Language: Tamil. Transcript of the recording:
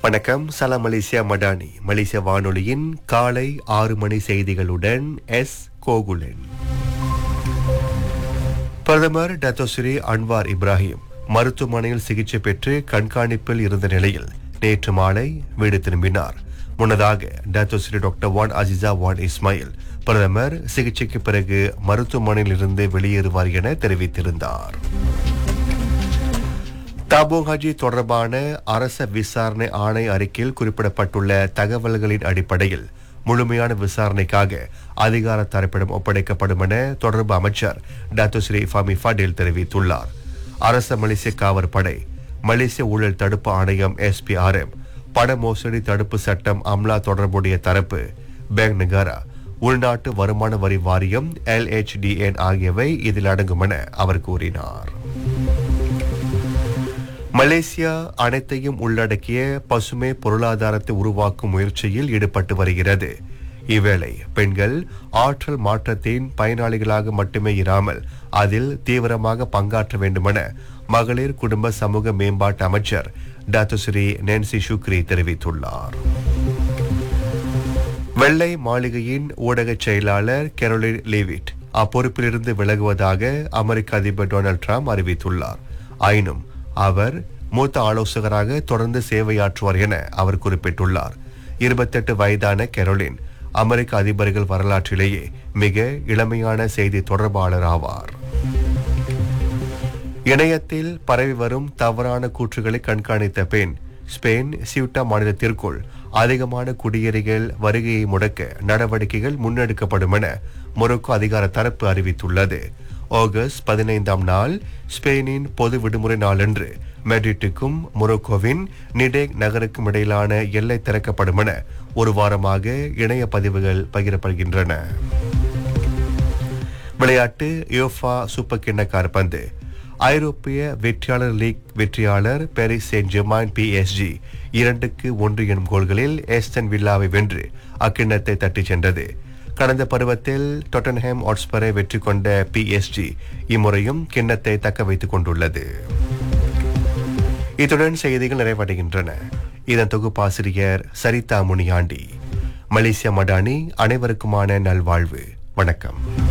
வணக்கம் சலாம் மலேசியா மடானி மலேசிய வானொலியின் காலை ஆறு மணி செய்திகளுடன் எஸ் கோகுலன் பிரதமர் டத்தோஸ்ரீ அன்வார் இப்ராஹிம் மருத்துவமனையில் சிகிச்சை பெற்று கண்காணிப்பில் இருந்த நிலையில் நேற்று மாலை வீடு திரும்பினார் முன்னதாக Dato Sri doctor Wan Azizah Wan Ismail பிரதமர் சிகிச்சைக்கு பிறகு மருத்துவமனையில் இருந்து வெளியேறுவார் என தெரிவித்திருந்தார் தாபோங் ஹஜி தொடர்பான அரச விசாரணை ஆணை அறிக்கையில் குறிப்பிடப்பட்டுள்ள தகவல்களின் அடிப்படையில் முழுமையான விசாரணைக்காக அதிகார தரப்பிடம் ஒப்படைக்கப்படும் என தொடர்பு அமைச்சர் டாக்டர் ஸ்ரீ ஃபாமி ஃபடேல் தெரிவித்துள்ளார் அரச மலேசிய காவற்படை மலேசிய ஊழல் தடுப்பு ஆணையம் எஸ்பிஆர்எம் பண மோசடி தடுப்பு சட்டம் அம்லா தொடர்புடைய தரப்பு பேங்க் நகாரா உள்நாட்டு வருமான வரி வாரியம் எல்ஹெச்டிஎன் ஆகியவை இதில் அடங்கும் என அவர் கூறினார் மலேசியா அனைத்தையும் உள்ளடக்கிய பசுமை பொருளாதாரத்தை உருவாக்கும் முயற்சியில் ஈடுபட்டு வருகிறது இவ்வேளை பெண்கள் ஆற்றல் மாற்றத்தின் பயனாளிகளாக மட்டுமே இராமல் அதில் தீவிரமாக பங்காற்ற வேண்டுமென மகளிர் குடும்ப சமூக மேம்பாட்டு அமைச்சர் டாக்டர் ஸ்ரீ நான்சி சுக்ரி தெரிவித்துள்ளார் வெள்ளை மாளிகையின் ஊடக செயலாளர் கெரோலின் லேவிட் அப்பொறுப்பிலிருந்து விலகுவதாக அமெரிக்க அதிபர் டொனால்ட் ட்ரம்ப் அறிவித்துள்ளார் ஆயினும் அவர் மூத்த ஆலோசகராக தொடர்ந்து சேவையாற்றுவார் என அவர் குறிப்பிட்டுள்ளார் இருபத்தெட்டு வயதான கெரோலின் அமெரிக்க அதிபர்கள் வரலாற்றிலேயே மிக இளமையான செய்தி தொடர்பாளர் ஆவார் இணையத்தில் பரவி வரும் தவறான கூற்றுகளை கண்காணித்த பெண் ஸ்பெயின் சியூட்டா மாநிலத்திற்குள் அதிகமான குடியேறிகள் வருகையை முடக்க நடவடிக்கைகள் முன்னெடுக்கப்படும் என மொரோக்கோ அதிகார தரப்பு அறிவித்துள்ளது ஆகஸ்ட் பதினைந்தாம் நாள் ஸ்பெயினின் பொது விடுமுறை நாளன்று மெட்ரிட்டுக்கும் மொரோக்கோவின் நிடேக் நகருக்கும் இடையிலான எல்லை திறக்கப்படும் என ஒரு வாரமாக இணைய பதிவுகள் பகிரப்படுகின்றன விளையாட்டு யோஃபா சூப்பர் கிண்ண காற்பந்து ஐரோப்பிய வெற்றியாளர் லீக் வெற்றியாளர் பாரிஸ் செயின்ட் ஜெர்மான் பிஎஸ்ஜி இரண்டுக்கு ஒன்று எனும் கோல்களில் ஏஸ்டன் வில்லாவை வென்று அக்கிண்ணத்தை தட்டிச் சென்றது கடந்த பருவத்தில் டொட்டன்ஹேம் ஆட்ஸ்பரை வெற்றி கொண்ட பிஎஸ்ஜி இம்முறையும் கிண்ணத்தை தக்க வைத்துக் கொண்டுள்ளது இத்துடன் செய்திகள் நிறைவடைகின்றன இதன் தொகுப்பாசிரியர் சரிதா முனியாண்டி மலேசியா மடானி அனைவருக்குமான நல்வாழ்வு வணக்கம்